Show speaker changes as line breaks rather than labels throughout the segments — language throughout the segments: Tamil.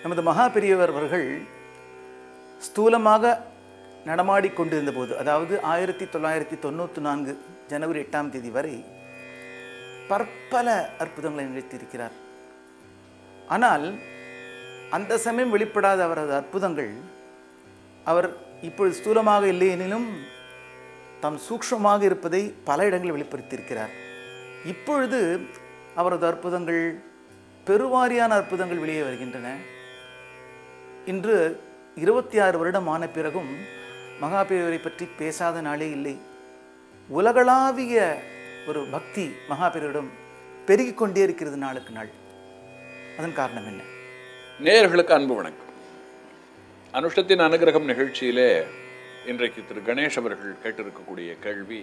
நமது மகா பெரியவர் அவர்கள் ஸ்தூலமாக நடமாடி கொண்டிருந்த போது அதாவது ஆயிரத்தி தொள்ளாயிரத்தி தொண்ணூற்றி நான்கு ஜனவரி எட்டாம் தேதி வரை பற்பல அற்புதங்களை நிகழ்த்தியிருக்கிறார் ஆனால் அந்த சமயம் வெளிப்படாத அவரது அற்புதங்கள் அவர் இப்பொழுது ஸ்தூலமாக இல்லை எனினும் தாம் சூக்ஷ்மமாக இருப்பதை பல இடங்களில் வெளிப்படுத்தியிருக்கிறார் இப்பொழுது அவரது அற்புதங்கள் பெருவாரியான அற்புதங்கள் வெளியே வருகின்றன இன்று இருபத்தி ஆறு வருடம் ஆன பிறகும் மகாபெரியவரை பற்றி பேசாத நாளே இல்லை உலகளாவிய ஒரு பக்தி மகாபெரியவரிடம் பெருகிக் கொண்டே இருக்கிறது நாளுக்கு நாள் அதன் காரணம் என்ன
நேயர்களுக்கு அன்பு வணக்கம் அனுஷ்டத்தின் அனுகிரகம் நிகழ்ச்சியிலே இன்றைக்கு திரு கணேஷ் அவர்கள் கேட்டிருக்கக்கூடிய கேள்வி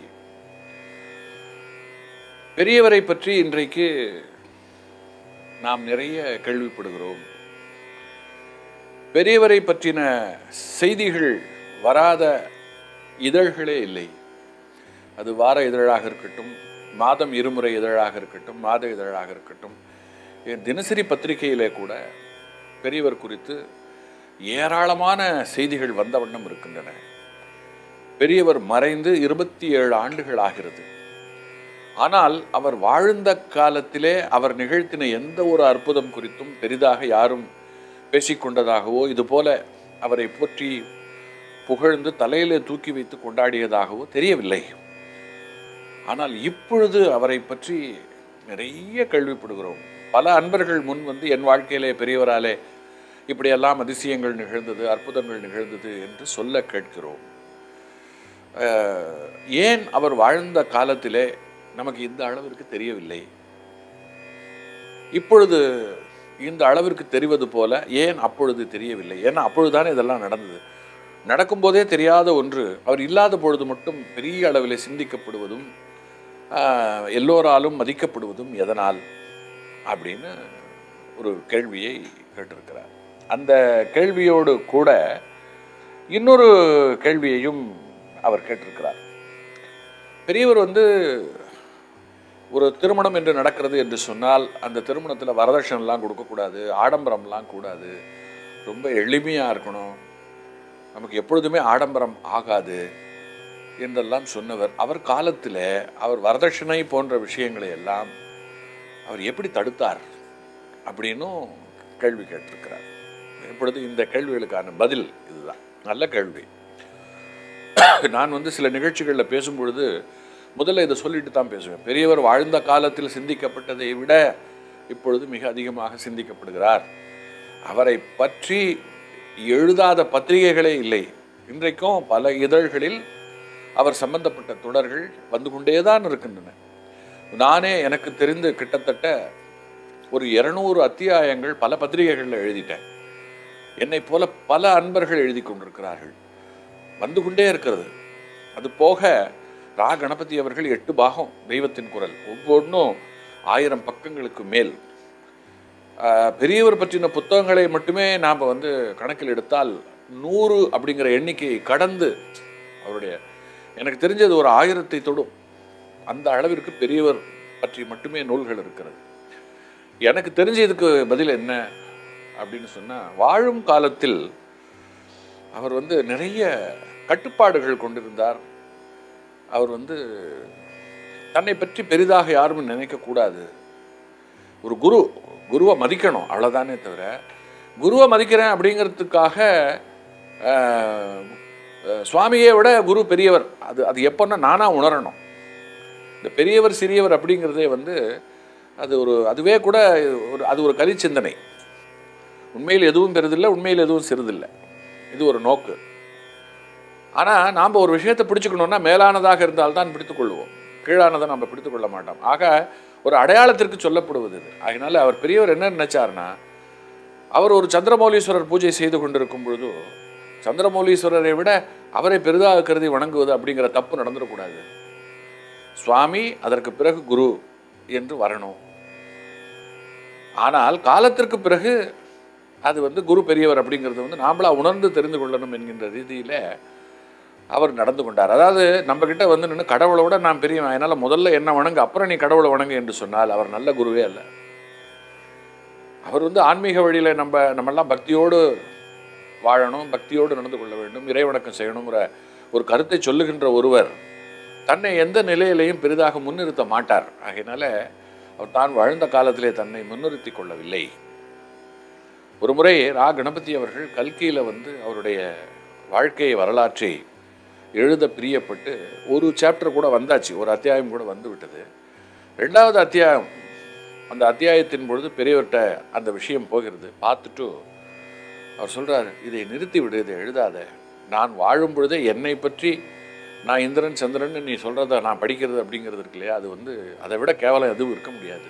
பெரியவரை பற்றி இன்றைக்கு நாம் நிறைய கேள்விப்படுகிறோம் பெரியவரை பற்றின செய்திகள் வராத இதழ்களே இல்லை அது வார இதழாக இருக்கட்டும் மாதம் இருமுறை இதழாக இருக்கட்டும் மாத இதழாக இருக்கட்டும் என் தினசரி பத்திரிகையிலே கூட பெரியவர் குறித்து ஏராளமான செய்திகள் வந்த வண்ணம் இருக்கின்றன பெரியவர் மறைந்து இருபத்தி ஏழு ஆண்டுகள் ஆகிறது ஆனால் அவர் வாழ்ந்த காலத்திலே அவர் நிகழ்த்தின எந்த ஒரு அற்புதம் குறித்தும் பெரிதாக யாரும் பேசிக்கொண்டதாகவோ இதுபோல அவரை போற்றி புகழ்ந்து தலையிலே தூக்கி வைத்து கொண்டாடியதாகவோ தெரியவில்லை ஆனால் இப்பொழுது அவரை பற்றி நிறைய கேள்விப்படுகிறோம் பல அன்பர்கள் முன் வந்து என் வாழ்க்கையிலே பெரியவராலே இப்படியெல்லாம் அதிசயங்கள் நிகழ்ந்தது அற்புதங்கள் நிகழ்ந்தது என்று சொல்ல கேட்கிறோம் அஹ், ஏன் அவர் வாழ்ந்த காலத்திலே நமக்கு இந்த அளவிற்கு தெரியவில்லை இப்பொழுது இந்த அளவிற்கு தெரிவது போல ஏன் அப்பொழுது தெரியவில்லை ஏன்னா அப்பொழுதுதானே இதெல்லாம் நடந்தது நடக்கும்போதே தெரியாத ஒன்று அவர் இல்லாத பொழுது மட்டும் பெரிய அளவில் சிந்திக்கப்படுவதும் ஆஹ், எல்லோராலும் மதிக்கப்படுவதும் எதனால் அப்படின்னு ஒரு கேள்வியை கேட்டிருக்கிறார் அந்த கேள்வியோடு கூட இன்னொரு கேள்வியையும் அவர் கேட்டிருக்கிறார் பெரியவர் வந்து ஒரு திருமணம் என்று நடக்கிறது என்று சொன்னால் அந்த திருமணத்தில் வரதட்சணைலாம் கொடுக்கக்கூடாது ஆடம்பரம்லாம் கூடாது ரொம்ப எளிமையாக இருக்கணும் நமக்கு எப்பொழுதுமே ஆடம்பரம் ஆகாது என்றெல்லாம் சொன்னவர் அவர் காலத்தில் அவர் வரதட்சணை போன்ற விஷயங்களை எல்லாம் அவர் எப்படி தடுத்தார் அப்படின்னும் கேள்வி கேட்டிருக்கிறார் இப்பொழுது இந்த கேள்விகளுக்கான பதில் இதுதான் நல்ல கேள்வி நான் வந்து சில நிகழ்ச்சிகளில் பேசும்பொழுது முதல்ல இதை சொல்லிட்டு தான் பேசுவேன் பெரியவர் வாழ்ந்த காலத்தில் சிந்திக்கப்பட்டதை விட இப்பொழுது மிக அதிகமாக சிந்திக்கப்படுகிறார் அவரை பற்றி எழுதாத பத்திரிகைகளே இல்லை இன்றைக்கும் பல இதழ்களில் அவர் சம்பந்தப்பட்ட தொடர்கள் வந்து கொண்டே தான் இருக்கின்றன நானே எனக்கு தெரிந்து கிட்டத்தட்ட ஒரு இருநூறு அத்தியாயங்கள் பல பத்திரிகைகளில் எழுதிட்டேன் என்னை போல பல அன்பர்கள் எழுதி கொண்டிருக்கிறார்கள் வந்து கொண்டே இருக்கிறது அது போக ரா கணபதி அவர்கள் எட்டு பாகம் தெய்வத்தின் குரல் ஒவ்வொன்றும் ஆயிரம் பக்கங்களுக்கு மேல் ஆஹ், பெரியவர் பற்றின புத்தகங்களை மட்டுமே நாம் வந்து கணக்கில் எடுத்தால் நூறு அப்படிங்கிற எண்ணிக்கையை கடந்து அவருடைய எனக்கு தெரிஞ்சது ஒரு ஆயிரத்தை தொடும் அந்த அளவிற்கு பெரியவர் பற்றி மட்டுமே நூல்கள் இருக்கிறது எனக்கு தெரிஞ்ச இதுக்கு பதில் என்ன அப்படின்னு சொன்னால் வாழும் காலத்தில் அவர் வந்து நிறைய கட்டுப்பாடுகள் கொண்டிருந்தார் அவர் வந்து தன்னை பற்றி பெரிதாக யாரும் நினைக்கக்கூடாது ஒரு குரு குருவை மதிக்கணும் அவ்வளோதானே தவிர குருவை மதிக்கிறேன் அப்படிங்கிறதுக்காக ஆஹ், அஹ், சுவாமியை விட குரு பெரியவர் அது அது எப்போன்னா நானாக உணரணும் இந்த பெரியவர் சிறியவர் அப்படிங்கிறதே வந்து அது ஒரு அதுவே கூட ஒரு அது ஒரு கலிச்சிந்தனை உண்மையில் எதுவும் பெரிதில்லை உண்மையில் எதுவும் சிறிதில்லை இது ஒரு நோக்கு ஆனால் நாம் ஒரு விஷயத்தை பிடிச்சுக்கணும்னா மேலானதாக இருந்தால்தான் பிடித்துக்கொள்வோம் கீழானதை நம்ம பிடித்துக்கொள்ள மாட்டோம் ஆக ஒரு அடையாளத்திற்கு சொல்லப்படுவது இது அதனால அவர் பெரியவர் என்ன நினைச்சார்னா அவர் ஒரு சந்திரமௌலீஸ்வரர் பூஜை செய்து கொண்டிருக்கும் பொழுது சந்திரமௌலீஸ்வரரை விட அவரை பெரிதாக கருதி வணங்குவது அப்படிங்கிற தப்பு நடந்துடக்கூடாது சுவாமி அதற்கு பிறகு குரு என்று வரணும் ஆனால் காலத்திற்கு பிறகு அது வந்து குரு பெரியவர் அப்படிங்கிறது வந்து நாமளா உணர்ந்து தெரிந்து கொள்ளணும் என்கின்ற ரீதியில் அவர் நடந்து கொண்டார் அதாவது நம்ம கிட்ட வந்து நின்று கடவுளை விட நான் பெரியவன் அதனால முதல்ல என்ன வணங்கு அப்புறம் நீ கடவுளை வணங்கு என்று சொன்னால் அவர் நல்ல குருவே அல்ல அவர் வந்து ஆன்மீக வழியில் நம்ம நம்மெல்லாம் பக்தியோடு வாழணும் பக்தியோடு நடந்து கொள்ள வேண்டும் இறைவணக்கம் செய்யணுங்கிற ஒரு கருத்தை சொல்லுகின்ற ஒருவர் தன்னை எந்த நிலையிலையும் பெரிதாக முன்னிறுத்த மாட்டார் ஆகையினால அவர் தான் வாழ்ந்த காலத்திலே தன்னை முன்னிறுத்தி கொள்ளவில்லை ஒரு முறை ரா கணபதி அவர்கள் கல்கியில் வந்து அவருடைய வாழ்க்கை வரலாற்றை எழுத பிரியப்பட்டு ஒரு சாப்டர் கூட வந்தாச்சு ஒரு அத்தியாயம் கூட வந்து விட்டது ரெண்டாவது அத்தியாயம் அந்த அத்தியாயத்தின் பொழுது பெரியவர்கிட்ட அந்த விஷயம் போகிறது பார்த்துட்டு அவர் சொல்றார் இதை நிறுத்தி விடு இதை எழுதாத நான் வாழும் பொழுதே என்னை பற்றி நான் இந்திரன் சந்திரன் நீ சொல்கிறத நான் படிக்கிறது அப்படிங்கிறது இருக்கு இல்லையா அது வந்து அதை விட கேவலம் எதுவும் இருக்க முடியாது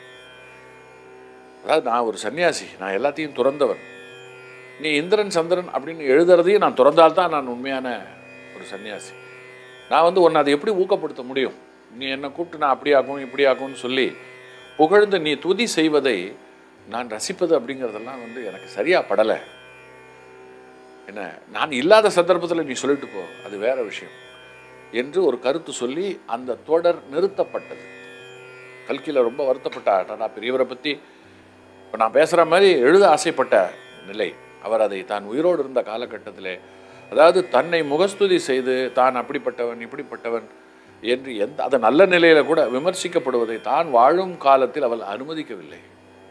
அதாவது நான் ஒரு சன்னியாசி நான் எல்லாத்தையும் துறந்தவன் நீ இந்திரன் சந்திரன் அப்படின்னு எழுதுறதையும் நான் துறந்தால்தான் நான் உண்மையான ஒரு சன்னியாசி நான் வந்து உன்னை அதை எப்படி ஊக்கப்படுத்த முடியும் நீ என்னை கூப்பிட்டு நான் அப்படி ஆகும் இப்படி ஆகும்னு சொல்லி புகழ்ந்து நீ துதி செய்வதை நான் ரசிப்பது அப்படிங்கிறதெல்லாம் வந்து எனக்கு சரியா படலை என்ன நான் இல்லாத சந்தர்ப்பத்தில் நீ சொல்லிட்டு போ அது வேற விஷயம் என்று ஒரு கருத்து சொல்லி அந்த தொடர் நிறுத்தப்பட்டது கல்கியில் ரொம்ப வருத்தப்பட்டார் நான் பெரியவரை பற்றி இப்போ நான் பேசுகிற மாதிரி எழுத ஆசைப்பட்ட நிலை அவர் அதை தான் உயிரோடு இருந்த காலகட்டத்திலே அதாவது தன்னை முகஸ்துதி செய்து தான் அப்படிப்பட்டவன் இப்படிப்பட்டவன் என்று எந்த அது நல்ல நிலையில கூட விமர்சிக்கப்படுவதை தான் வாழும் காலத்தில் அவள் அனுமதிக்கவில்லை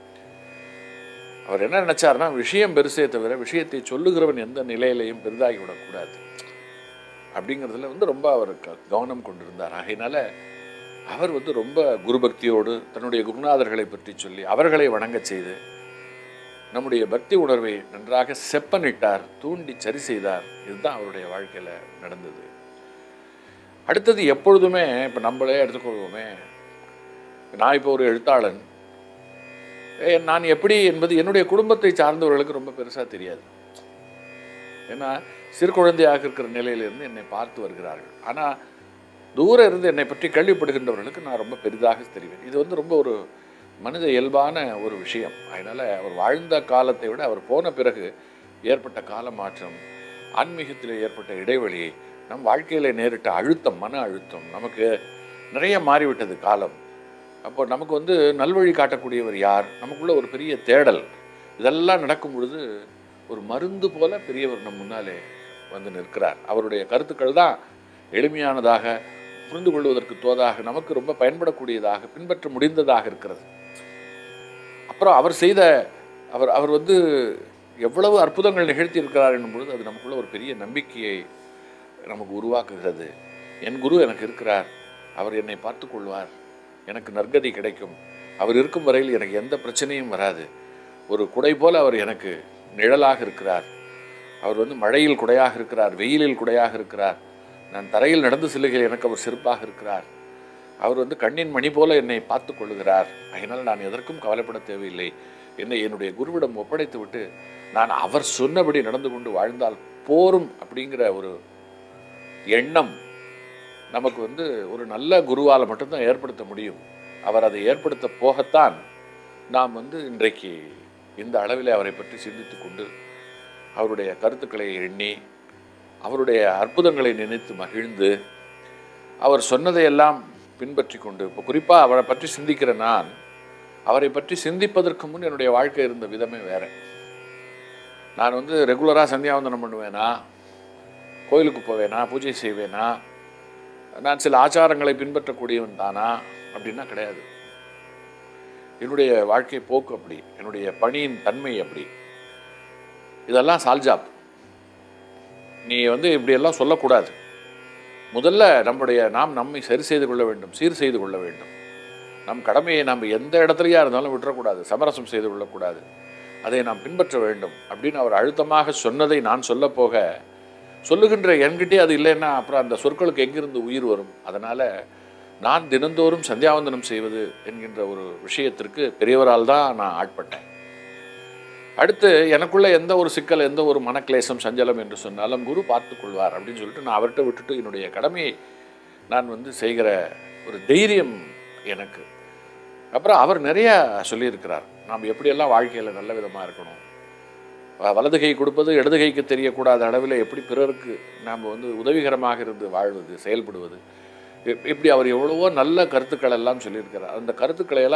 அவர் என்ன நினைச்சார்னா விஷயம் பெருசே தவிர விஷயத்தை சொல்லுகிறவன் எந்த நிலையிலையும் பெரிதாகி விடக்கூடாது அப்படிங்கிறதுல வந்து ரொம்ப அவர் க- கவனம் கொண்டிருந்தார் ஆகையினால அவர் வந்து ரொம்ப குருபக்தியோடு தன்னுடைய குருநாதர்களை பற்றி சொல்லி அவர்களை வணங்கச் செய்து நம்முடைய பக்தி உணர்வை நன்றாக செப்பனிட்டார் தூண்டி சரி செய்தார் இதுதான் அவருடைய வாழ்க்கையில் நடந்தது அடுத்தது எப்பொழுதுமே இப்போ நம்மளே எடுத்துக்கொள்வோமே நான் இப்போ ஒரு எழுத்தாளன் ஏ, நான் எப்படி என்பது என்னுடைய குடும்பத்தை சார்ந்தவர்களுக்கு ரொம்ப பெருசாக தெரியாது ஏன்னா சிறு குழந்தையாக இருக்கிற நிலையிலிருந்து என்னை பார்த்து வருகிறார்கள் ஆனால் தூரம் இருந்து என்னை பற்றி கேள்விப்படுகின்றவர்களுக்கு நான் ரொம்ப பெரிதாக தெரிவேன் இது வந்து ரொம்ப ஒரு மனித இயல்பான ஒரு விஷயம் அதனால் அவர் வாழ்ந்த காலத்தை விட அவர் போன பிறகு ஏற்பட்ட கால மாற்றம் ஆன்மீகத்தில் ஏற்பட்ட இடைவெளி நம் வாழ்க்கையில் நேரிட்ட அழுத்தம் மன அழுத்தம் நமக்கு நிறைய மாறிவிட்டது காலம் அப்போ நமக்கு வந்து நல்வழி காட்டக்கூடியவர் யார் நமக்குள்ள ஒரு பெரிய தேடல் இதெல்லாம் நடக்கும் பொழுது ஒரு மருந்து போல பெரியவர் நம் முன்னாலே வந்து நிற்கிறார் அவருடைய கருத்துக்கள் தான் எளிமையானதாக புரிந்து கொள்வதற்கு தோதாக நமக்கு ரொம்ப பயன்படக்கூடியதாக பின்பற்ற முடிந்ததாக இருக்கிறது அப்புறம் அவர் செய்த அவர் அவர் வந்து எவ்வளவு அற்புதங்கள் நிகழ்த்தி இருக்கிறார் என்னும் பொழுது அது நமக்குள்ள ஒரு பெரிய நம்பிக்கையை நமக்கு உருவாக்குகிறது என் குரு எனக்கு இருக்கிறார் அவர் என்னை பார்த்து கொள்வார் எனக்கு நற்கதி கிடைக்கும் அவர் இருக்கும் வரையில் எனக்கு எந்த பிரச்சனையும் வராது ஒரு குடை போல அவர் எனக்கு நிழலாக இருக்கிறார் அவர் வந்து மழையில் குடையாக இருக்கிறார் வெயிலில் குடையாக இருக்கிறார் நான் தரையில் நடந்து செல்லுகையில் எனக்கு அவர் சிறப்பாக இருக்கிறார் அவர் வந்து கண்ணின் மணி போல என்னை பார்த்து கொள்ளுகிறார் அதனால் நான் எதற்கும் கவலைப்பட தேவையில்லை என்னை என்னுடைய குருவிடம் ஒப்படைத்து விட்டு நான் அவர் சொன்னபடி நடந்து கொண்டு வாழ்ந்தால் போரும் அப்படிங்கிற ஒரு எண்ணம் நமக்கு வந்து ஒரு நல்ல குருவால் மட்டும்தான் ஏற்படுத்த முடியும் அவர் அதை ஏற்படுத்த போகத்தான் நாம் வந்து இன்றைக்கு இந்த அளவில் அவரை பற்றி சிந்தித்து கொண்டு அவருடைய கருத்துக்களை எண்ணி அவருடைய அற்புதங்களை நினைத்து மகிழ்ந்து அவர் சொன்னதையெல்லாம் பின்பற்றி கொண்டு இப்போ குறிப்பாக அவரை பற்றி சிந்திக்கிற நான் அவரை பற்றி சிந்திப்பதற்கு முன் என்னுடைய வாழ்க்கை இருந்த விதமே வேற நான் வந்து ரெகுலராக சந்தியாவந்தனம் பண்ணுவேனா கோயிலுக்கு போவேனா பூஜை செய்வேனா நான் சில ஆச்சாரங்களை பின்பற்றக்கூடியவன் தானா அப்படின்னா கிடையாது என்னுடைய வாழ்க்கை போக்கு அப்படி என்னுடைய பணியின் தன்மை அப்படி இதெல்லாம் சால்ஜாப் நீ வந்து இப்படியெல்லாம் சொல்லக்கூடாது முதல்ல நம்முடைய நாம் நம்மை சரி செய்து கொள்ள வேண்டும் சீர் செய்து கொள்ள வேண்டும் நம் கடமையை நாம் எந்த இடத்துலையா இருந்தாலும் விட்டுறக்கூடாது சமரசம் செய்து கொள்ளக்கூடாது அதை நாம் பின்பற்ற வேண்டும் அப்படின்னு அவர் அழுத்தமாக சொன்னதை நான் சொல்ல போக சொல்லுகின்ற என்கிட்டே அது இல்லைன்னா அப்புறம் அந்த சொற்களுக்கு எங்கிருந்து உயிர் வரும் அதனால் நான் தினந்தோறும் சந்தியாவந்தனம் செய்வது என்கின்ற ஒரு விஷயத்திற்கு பெரியவரால் தான் நான் ஆட்பட்டேன் அடுத்து எனக்குள்ள எந்த ஒரு சிக்கல் எந்த ஒரு மனக்லேசம் சஞ்சலம் என்று சொன்னாலும் குரு பார்த்துக் கொள்வார் அப்படின்னு சொல்லிட்டு நான் அவர்கிட்ட விட்டுட்டு என்னுடைய கடமையை நான் வந்து செய்கிற ஒரு தைரியம் எனக்கு அப்புறம் அவர் நிறைய சொல்லியிருக்கிறார் நாம் எப்படியெல்லாம் வாழ்க்கையில் நல்ல விதமாக இருக்கணும் வ- வலது கை கொடுப்பது இடது கைக்கு தெரியக்கூடாத அளவில் எப்படி பிறருக்கு நாம் வந்து உதவிகரமாக இருந்து வாழ்வது செயல்படுவது இப்- இப்படி அவர் எவ்வளவோ நல்ல கருத்துக்கள் எல்லாம் சொல்லியிருக்கிறார் அந்த கருத்துக்களை எல்லாம்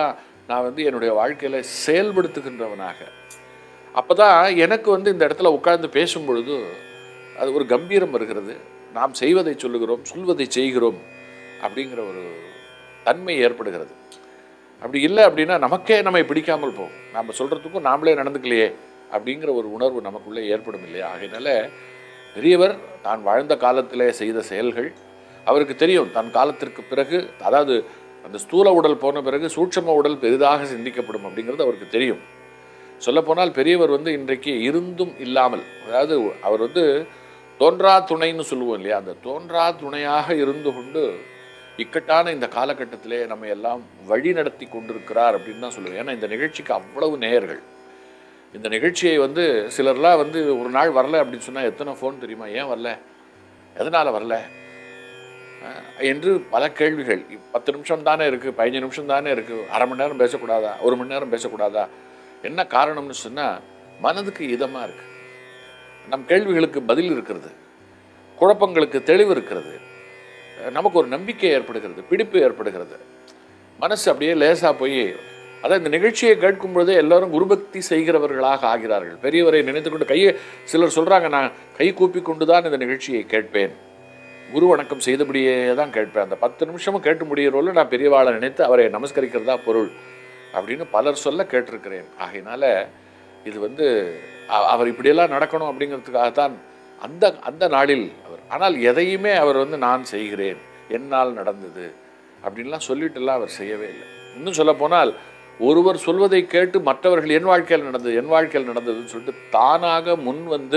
நான் வந்து என்னுடைய வாழ்க்கையில செயல்படுத்துகின்றவனாக அப்பதான் எனக்கு வந்து இந்த இடத்துல உட்கார்ந்து பேசும் பொழுது அது ஒரு கம்பீரம் வருகிறது நாம் செய்வதை சொல்லுகிறோம் சொல்வதை செய்கிறோம் அப்படிங்கிற ஒரு தன்மை ஏற்படுகிறது அப்படி இல்லை அப்படின்னா நமக்கே நம்மை பிடிக்காமல் போகும் நாம் சொல்கிறதுக்கும் நாமளே நடந்துக்கலையே அப்படிங்கிற ஒரு உணர்வு நமக்குள்ளே ஏற்படும் இல்லையா ஆகையினால பெரியவர் தான் வாழ்ந்த காலத்திலே செய்த செயல்கள் அவருக்கு தெரியும் தன் காலத்திற்கு பிறகு அதாவது அந்த ஸ்தூல உடல் போன பிறகு சூட்சம உடல் பெரிதாக சிந்திக்கப்படும் அப்படிங்கிறது அவருக்கு தெரியும் சொல்லப்போனால் பெரியவர் வந்து இன்றைக்கு இருந்தும் இல்லாமல் அதாவது அவர் வந்து தோன்றா துணைன்னு சொல்லுவோம் இல்லையா அந்த தோன்றா துணையாக இருந்து கொண்டு இக்கட்டான இந்த காலகட்டத்திலே நம்ம எல்லாம் வழி நடத்தி கொண்டிருக்கிறார் அப்படின்னு தான் சொல்லுவேன் ஏன்னா இந்த நிகழ்ச்சிக்கு அவ்வளவு நேயர்கள் இந்த நிகழ்ச்சியை வந்து சிலர்லாம் வந்து ஒரு நாள் வரல அப்படின்னு சொன்னால் எத்தனை ஃபோன் தெரியுமா ஏன் வரல எதனால் வரல அஹ் என்று பல கேள்விகள் இப் பத்து நிமிஷம் தானே இருக்குது பதினஞ்சு நிமிஷம் தானே இருக்குது அரை மணி நேரம் பேசக்கூடாதா ஒரு மணி நேரம் பேசக்கூடாதா என்ன காரணம்னு சொன்னால் மனதுக்கு இதமாக இருக்குது நம் கேள்விகளுக்கு பதில் இருக்கிறது குழப்பங்களுக்கு தெளிவு இருக்கிறது அஹ் நமக்கு ஒரு நம்பிக்கை ஏற்படுகிறது பிடிப்பு ஏற்படுகிறது மனசு அப்படியே லேசாக போய் அதான் இந்த நிகழ்ச்சியை கேட்கும் பொழுதே எல்லாரும் குருபக்தி செய்கிறவர்களாக ஆகிறார்கள் பெரியவரை நினைத்துக்கொண்டு கையை சிலர் சொல்கிறாங்க நான் கை கூப்பி கொண்டு தான் இந்த நிகழ்ச்சியை கேட்பேன் குரு வணக்கம் செய்தபடியே தான் கேட்பேன் அந்த பத்து நிமிஷமும் கேட்டு முடிகிறோல நான் பெரியவாளை நினைத்து அவரை நமஸ்கரிக்கிறதா பொருள் அப்படின்னு பலர் சொல்ல கேட்டிருக்கிறேன் ஆகையினால இது வந்து அ- அவர் இப்படியெல்லாம் நடக்கணும் அப்படிங்கிறதுக்காகத்தான் அந்த அந்த நாளில் அவர் ஆனால் எதையுமே அவர் வந்து நான் செய்கிறேன் என்னால் நடந்தது அப்படின்லாம் சொல்லிட்டுலாம் அவர் செய்யவே இல்லை இன்னும் சொல்லப்போனால் ஒருவர் சொல்வதை கேட்டு மற்றவர்கள் என் வாழ்க்கையில் நடந்தது என் வாழ்க்கையில் நடந்ததுன்னு சொல்லிட்டு தானாக முன் வந்து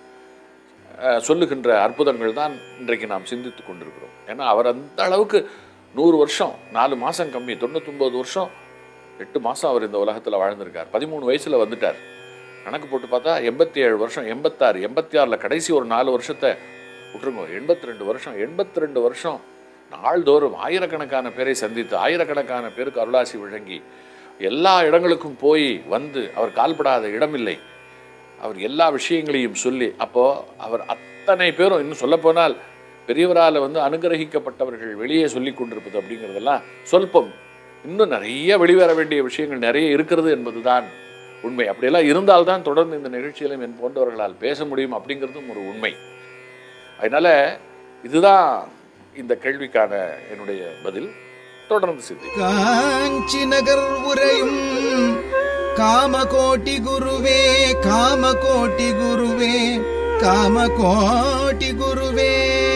அஹ், சொல்லுகின்ற அற்புதங்கள் தான் இன்றைக்கு நாம் சிந்தித்து கொண்டிருக்கிறோம் ஏன்னா அவர் அந்த அளவுக்கு நூறு வருஷம் நாலு மாதம் கம்மி தொண்ணூத்தொம்பது வருஷம் எட்டு மாதம் அவர் இந்த உலகத்தில் வாழ்ந்திருக்கார் பதிமூணு வயசில் வந்துட்டார் கணக்கு போட்டு பார்த்தா எண்பத்தி ஏழு வருஷம் எண்பத்தாறு எண்பத்தி ஆறில் கடைசி ஒரு நாலு வருஷத்தை விட்டுருங்க எண்பத்தி ரெண்டு வருஷம் எண்பத்தி ரெண்டு வருஷம் நாள்தோறும் ஆயிரக்கணக்கான பேரை சந்தித்து ஆயிரக்கணக்கான பேருக்கு அருளாசி வழங்கி எல்லா இடங்களுக்கும் போய் வந்து அவர் கால்படாத இடமில்லை அவர் எல்லா விஷயங்களையும் சொல்லி அப்போ அவர் அத்தனை பேரும் இன்னும் சொல்லப்போனால் பெரியவரால் வந்து அனுகிரகிக்கப்பட்டவர்கள் வெளியே சொல்லி கொண்டிருப்பது அப்படிங்கிறதெல்லாம் சொல்பம் இன்னும் நிறைய வெளிவர வேண்டிய விஷயங்கள் நிறைய இருக்கிறது என்பதுதான் உண்மை அப்படியெல்லாம் இருந்தால்தான் தொடர்ந்து இந்த நிகழ்ச்சியிலும் என் போன்றவர்களால் பேச முடியும் அப்படிங்கிறதும் ஒரு உண்மை அதனால இதுதான் இந்த கேள்விக்கான என்னுடைய பதில் தொடர்ந்து சிந்தி
காஞ்சி நகர் உரையும் காமகோட்டி குருவே காமகோட்டி குருவே காமகோட்டி குருவே